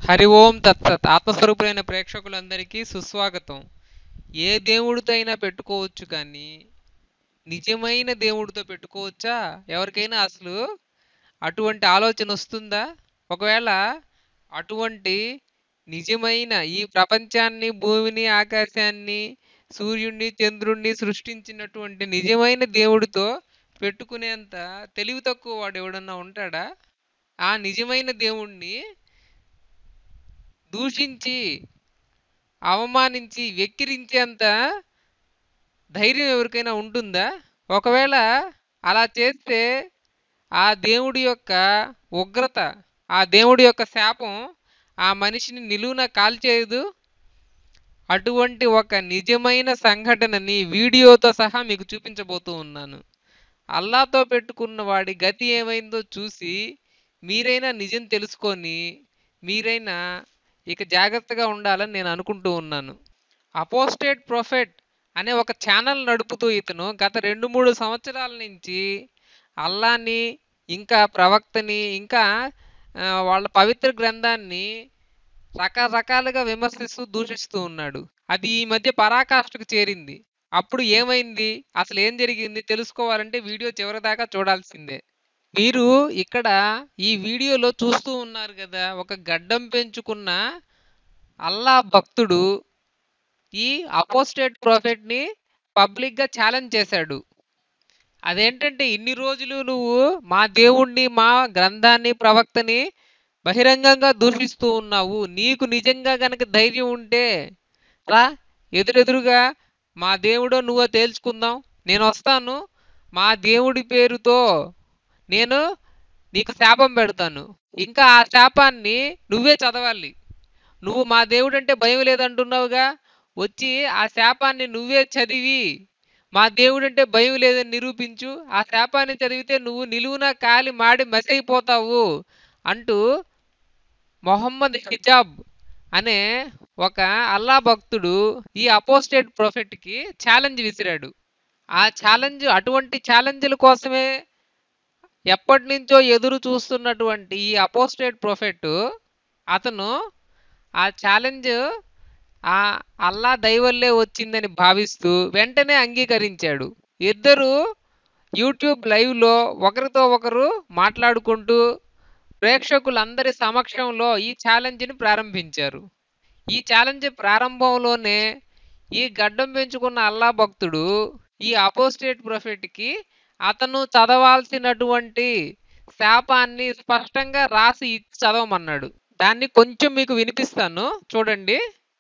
హరి ఓం తత్సత్ ఆత్మస్వరూపులైన ప్రేక్షకులందరికీ సుస్వాగతం ఏ దేవుడితో అయినా పెట్టుకోవచ్చు కానీ నిజమైన దేవుడితో పెట్టుకోవచ్చా ఎవరికైనా అసలు అటువంటి ఆలోచన వస్తుందా ఒకవేళ అటువంటి నిజమైన ఈ ప్రపంచాన్ని భూమిని ఆకాశాన్ని సూర్యుడిని చంద్రుణ్ణి సృష్టించినటువంటి నిజమైన దేవుడితో పెట్టుకునేంత తెలివి తక్కువ వాడు ఎవడన్నా ఉంటాడా ఆ నిజమైన దేవుణ్ణి దూషించి అవమానించి వెక్కిరించేంత ధైర్యం ఎవరికైనా ఉంటుందా ఒకవేళ అలా చేస్తే ఆ దేవుడి యొక్క ఉగ్రత ఆ దేవుడి యొక్క శాపం ఆ మనిషిని నిలువున కాల్చేయదు అటువంటి ఒక నిజమైన సంఘటనని వీడియోతో సహా మీకు చూపించబోతూ ఉన్నాను అల్లాతో పెట్టుకున్న వాడి గతి ఏమైందో చూసి మీరైనా నిజం తెలుసుకొని మీరైనా ఇక జాగ్రత్తగా ఉండాలని నేను అనుకుంటూ ఉన్నాను అపోస్టేట్ ప్రొఫెట్ అనే ఒక ఛానల్ నడుపుతూ ఇతను గత రెండు మూడు సంవత్సరాల నుంచి అల్లాని ఇంకా ప్రవక్తని ఇంకా ఆ, వాళ్ళ పవిత్ర గ్రంథాన్ని రకరకాలుగా విమర్శిస్తూ దూషిస్తూ ఉన్నాడు అది ఈ మధ్య పరాకాష్ఠకు చేరింది అప్పుడు ఏమైంది అసలు ఏం జరిగింది తెలుసుకోవాలంటే వీడియో చివరిదాకా చూడాల్సిందే మీరు ఇక్కడ ఈ వీడియోలో చూస్తూ ఉన్నారు కదా ఒక గడ్డం పెంచుకున్న అల్లా భక్తుడు ఈ అపోస్టేట్ ప్రాఫిట్ని పబ్లిక్గా ఛాలెంజ్ చేశాడు అదేంటంటే ఇన్ని రోజులు నువ్వు మా దేవుణ్ణి మా గ్రంథాన్ని ప్రవక్తని బహిరంగంగా దూషిస్తూ ఉన్నావు నీకు నిజంగా గనక ధైర్యం ఉంటే రా ఎదురెదురుగా మా దేవుడో నువ్వో తేల్చుకుందాం నేను వస్తాను మా దేవుడి పేరుతో నేను నీకు శాపం పెడతాను ఇంకా ఆ శాపాన్ని నువ్వే చదవాలి నువ్వు మా దేవుడు అంటే భయం లేదంటున్నావుగా వచ్చి ఆ శాపాన్ని నువ్వే చదివి మా దేవుడు అంటే భయం లేదని నిరూపించు ఆ శాపాన్ని చదివితే నువ్వు నిలువున కాలి మాడి మసైపోతావు అంటూ మొహమ్మద్ హిజాబ్ అనే ఒక అల్లా భక్తుడు ఈ అపోస్టేట్ ప్రొఫెట్కి ఛాలెంజ్ విసిరాడు ఆ ఛాలెంజ్ అటువంటి ఛాలెంజ్ల కోసమే ఎప్పటి నుంచో ఎదురు చూస్తున్నటువంటి ఈ అపోస్టేట్ ప్రొఫెట్ అతను ఆ ఛాలెంజ్ ఆ అల్లా దైవల్లే వచ్చిందని భావిస్తూ వెంటనే అంగీకరించాడు ఇద్దరు యూట్యూబ్ లైవ్లో ఒకరితో ఒకరు మాట్లాడుకుంటూ ప్రేక్షకులందరి సమక్షంలో ఈ ఛాలెంజ్ని ప్రారంభించారు ఈ ఛాలెంజ్ ప్రారంభంలోనే ఈ గడ్డం పెంచుకున్న అల్లా భక్తుడు ఈ అపోస్టేట్ ప్రొఫెట్కి అతను చదవాల్సినటువంటి శాపాన్ని స్పష్టంగా రాసి ఇచ్చి చదవమన్నాడు దాన్ని కొంచెం మీకు వినిపిస్తాను చూడండి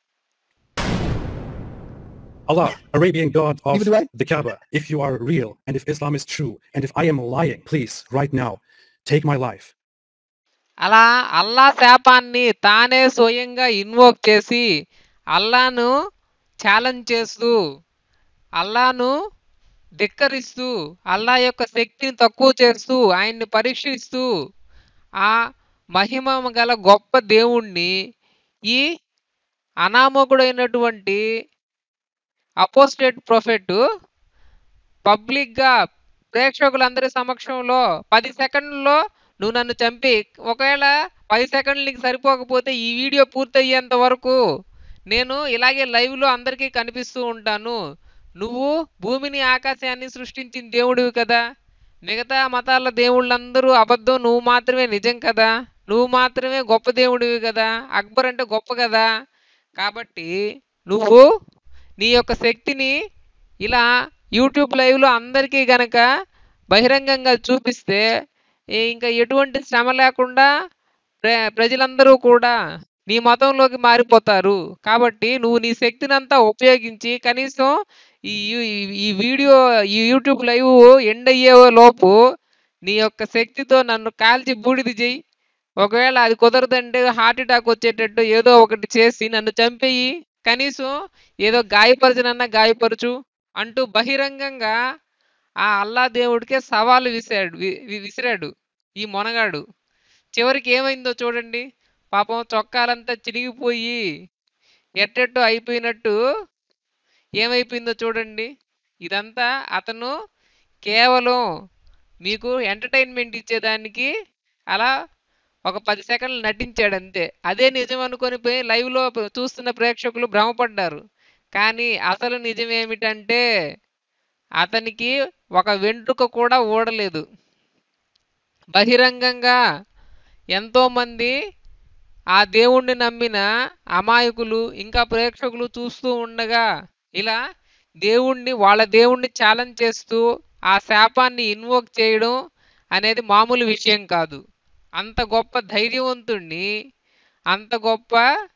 Allah, Arabian God of Give it away. the Kaaba, if you are real and if Islam is true and if I am lying, please, right now, take my life. అలా అల్లా శాపాన్ని తానే స్వయంగా ఇన్వోక్ చేసి అల్లాను ఛాలెంజ్ చేస్తూ అల్లాను ధిక్కరిస్తూ అల్లా యొక్క శక్తిని తక్కువ చేస్తూ ఆయన్ని పరీక్షిస్తూ ఆ మహిమ గల గొప్ప దేవుణ్ణి ఈ అనామకుడైనటువంటి అపోస్టేట్ ప్రొఫెట్ పబ్లిక్గా ప్రేక్షకులందరి సమక్షంలో పది సెకండ్లలో నువ్వు నన్ను చంపి ఒకవేళ పది సెకండ్లు నీకు సరిపోకపోతే ఈ వీడియో పూర్తయ్యేంత వరకు నేను ఇలాగే లైవ్లో అందరికీ కనిపిస్తూ ఉంటాను నువ్వు భూమిని ఆకాశాన్ని సృష్టించిన దేవుడివి కదా మిగతా మతాల దేవుళ్ళందరూ అబద్ధం నువ్వు మాత్రమే నిజం కదా నువ్వు మాత్రమే గొప్ప దేవుడివి కదా అక్బర్ అంటే గొప్ప కదా కాబట్టి నువ్వు నీ యొక్క శక్తిని ఇలా యూట్యూబ్ లైవ్లో అందరికీ గనక బహిరంగంగా చూపిస్తే ఏ ఇంకా ఎటువంటి శ్రమ లేకుండా ప్ర ప్రజలందరూ కూడా నీ మతంలోకి మారిపోతారు కాబట్టి నువ్వు నీ శక్తిని అంతా ఉపయోగించి కనీసం ఈ యూ- ఈ వీడియో ఈ యూట్యూబ్ లైవ్ ఎండ్ అయ్యే లోపు నీ యొక్క శక్తితో నన్ను కాల్చి బూడిద చెయ్యి ఒకవేళ అది కుదరదంటే హార్ట్ అటాక్ వచ్చేటట్టు ఏదో ఒకటి చేసి నన్ను చంపేయి కనీసం ఏదో గాయపరచనన్నా గాయపరచు అంటూ బహిరంగంగా ఆ అల్లా దేవుడికే సవాలు విసిరాడు వి- వి- విసిరాడు ఈ మొనగాడు చివరికి ఏమైందో చూడండి పాపం చొక్కాలంతా చినిగిపోయి ఎట్టెట్టో అయిపోయినట్టు ఏమైపోయిందో చూడండి ఇదంతా అతను కేవలం మీకు ఎంటర్టైన్మెంట్ ఇచ్చేదానికి అలా ఒక పది సెకండ్లు నటించాడు అంతే అదే నిజం అనుకొని పోయి లైవ్లో చూస్తున్న ప్రేక్షకులు భ్రమపడ్డారు కానీ అసలు నిజం ఏమిటంటే అతనికి ఒక వెంట్రుక కూడా ఊడలేదు బహిరంగంగా ఎంతోమంది ఆ దేవుణ్ణి నమ్మిన అమాయకులు ఇంకా ప్రేక్షకులు చూస్తూ ఉండగా ఇలా దేవుణ్ణి వాళ్ళ దేవుణ్ణి ఛాలెంజ్ చేస్తూ ఆ శాపాన్ని ఇన్వోక్ చేయడం అనేది మామూలు విషయం కాదు అంత గొప్ప ధైర్యవంతుణ్ణి అంత గొప్ప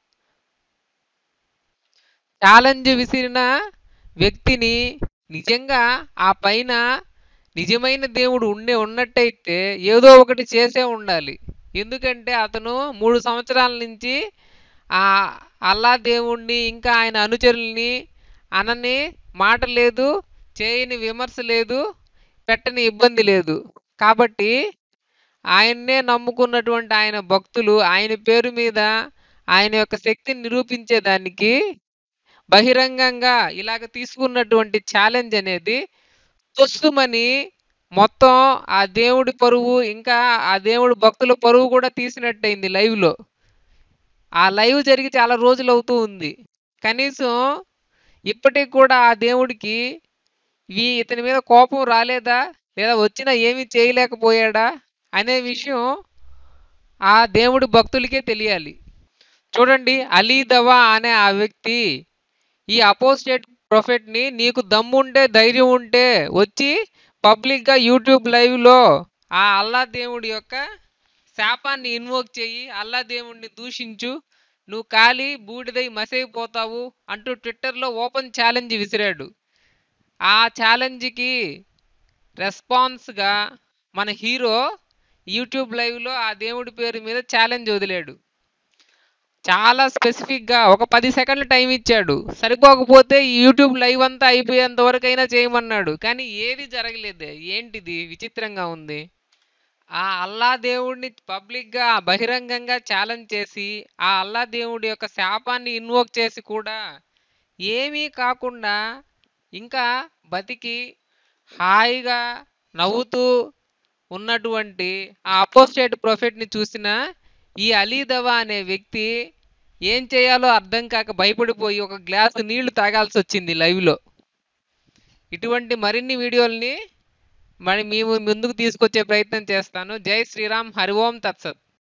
ఛాలెంజ్ విసిరిన వ్యక్తిని నిజంగా ఆ పైన నిజమైన దేవుడు ఉండే ఉన్నట్టయితే ఏదో ఒకటి చేసే ఉండాలి ఎందుకంటే అతను మూడు సంవత్సరాల నుంచి ఆ అల్లా దేవుణ్ణి ఇంకా ఆయన అనుచరుల్ని అనని మాట లేదు చేయని విమర్శ లేదు పెట్టని ఇబ్బంది లేదు కాబట్టి ఆయన్నే నమ్ముకున్నటువంటి ఆయన భక్తులు ఆయన పేరు మీద ఆయన యొక్క శక్తిని నిరూపించేదానికి బహిరంగంగా ఇలాగ తీసుకున్నటువంటి ఛాలెంజ్ అనేది తొస్తుమని మొత్తం ఆ దేవుడి పరువు ఇంకా ఆ దేవుడి భక్తుల పరువు కూడా తీసినట్టయింది లైవ్లో ఆ లైవ్ జరిగి చాలా రోజులు అవుతూ ఉంది కనీసం ఇప్పటికి కూడా ఆ దేవుడికి ఈ ఇతని మీద కోపం రాలేదా లేదా వచ్చినా ఏమీ చేయలేకపోయాడా అనే విషయం ఆ దేవుడి భక్తులకే తెలియాలి చూడండి అలీ దవా అనే ఆ వ్యక్తి ఈ అపోజిట్ ప్రొఫెట్ని నీకు దమ్ముంటే ధైర్యం ఉంటే వచ్చి పబ్లిక్గా యూట్యూబ్ లైవ్లో ఆ అల్లా దేవుడి యొక్క శాపాన్ని ఇన్వోక్ చెయ్యి అల్లా దేవుడిని దూషించు నువ్వు కాలి బూడిదై మసైపోతావు అంటూ ట్విట్టర్లో ఓపెన్ ఛాలెంజ్ విసిరాడు ఆ ఛాలెంజ్కి రెస్పాన్స్గా మన హీరో యూట్యూబ్ లైవ్లో ఆ దేవుడి పేరు మీద ఛాలెంజ్ వదిలాడు చాలా స్పెసిఫిక్గా ఒక పది సెకండ్ల టైం ఇచ్చాడు సరిపోకపోతే ఈ యూట్యూబ్ లైవ్ అంతా అయిపోయేంత వరకైనా చేయమన్నాడు కానీ ఏది జరగలేదు ఏంటిది విచిత్రంగా ఉంది ఆ అల్లా దేవుడిని పబ్లిక్గా బహిరంగంగా ఛాలెంజ్ చేసి ఆ అల్లా దేవుడి యొక్క శాపాన్ని ఇన్వోక్ చేసి కూడా ఏమీ కాకుండా ఇంకా బతికి హాయిగా నవ్వుతూ ఉన్నటువంటి ఆ అపోస్టేట్ ప్రొఫెట్ని చూసిన ఈ అలీదవా అనే వ్యక్తి ఏం చేయాలో అర్థం కాక భయపడిపోయి ఒక గ్లాసు నీళ్లు తాగాల్సి వచ్చింది లైవ్లో ఇటువంటి మరిన్ని వీడియోల్ని మరి మేము ముందుకు తీసుకొచ్చే ప్రయత్నం చేస్తాను జై శ్రీరామ్ హరి ఓం తత్సత్